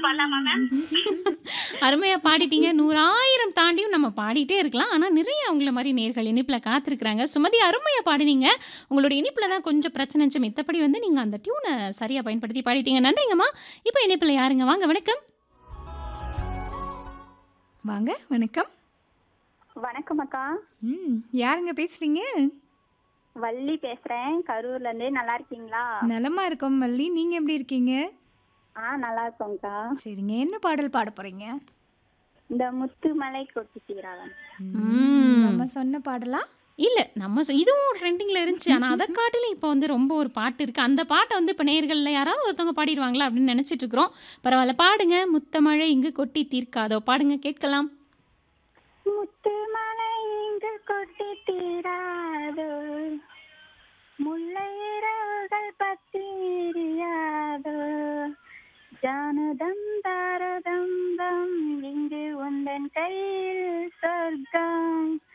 பாடலாமா மேம் அருமையா பாடிட்டீங்க நூறாயிரம் தாண்டியும் நம்ம பாடிட்டே இருக்கலாம் ஆனா நிறைய உங்களை மாதிரி நேர்கள் இனிப்புல காத்திருக்கிறாங்க சுமதி அருமையா பாடினீங்க உங்களோட இனிப்புல தான் கொஞ்சம் பிரச்சனை இருந்துச்சு மித்தபடி வந்து நீங்க அந்த டியூனை சரியா பயன்படுத்தி பாடிட்டீங்க நன்றிங்கம்மா இப்போ இனிப்புல யாருங்க வாங்க வணக்கம் வாங்க வணக்கம் வணக்கம் அக்கா ம் யாருங்க பேசுறீங்க வள்ளி பேசுறேன் கரூர்ல இருந்து நல்லா இருக்கீங்களா நலமா இருக்கோம் மல்லி நீங்க எப்படி இருக்கீங்க ஆ நல்லா இருக்கோம்க்கா சரிங்க என்ன பாடல் பாட போறீங்க இந்த முத்துமலை கொட்டி தீராளன் ம். நம்ம சொன்ன பாடலா இல்ல நம்ம சொ- இதுவும் ட்ரெண்டிங்ல இருந்துச்சு ஆனா அதை காட்டிலும் இப்போ வந்து ரொம்ப ஒரு பாட்டு இருக்கு அந்த பாட்டை வந்து இப்போ நேர்கள்ல யாராவது ஒருத்தவங்க பாடிடுவாங்களா அப்படின்னு நினைச்சிட்டு இருக்கிறோம் பரவாயில்ல பாடுங்க முத்தமழை இங்கு கொட்டி தீர்க்காதோ பாடுங்க கேட்கலாம் முத்துமலை இங்கு கொட்டி தீராதோ முல்லை இரவுகள் பத்தி எரியாதோ ஜானதம் தாரதம் தம் இங்கு உந்தன் கையில் சொர்க்கம்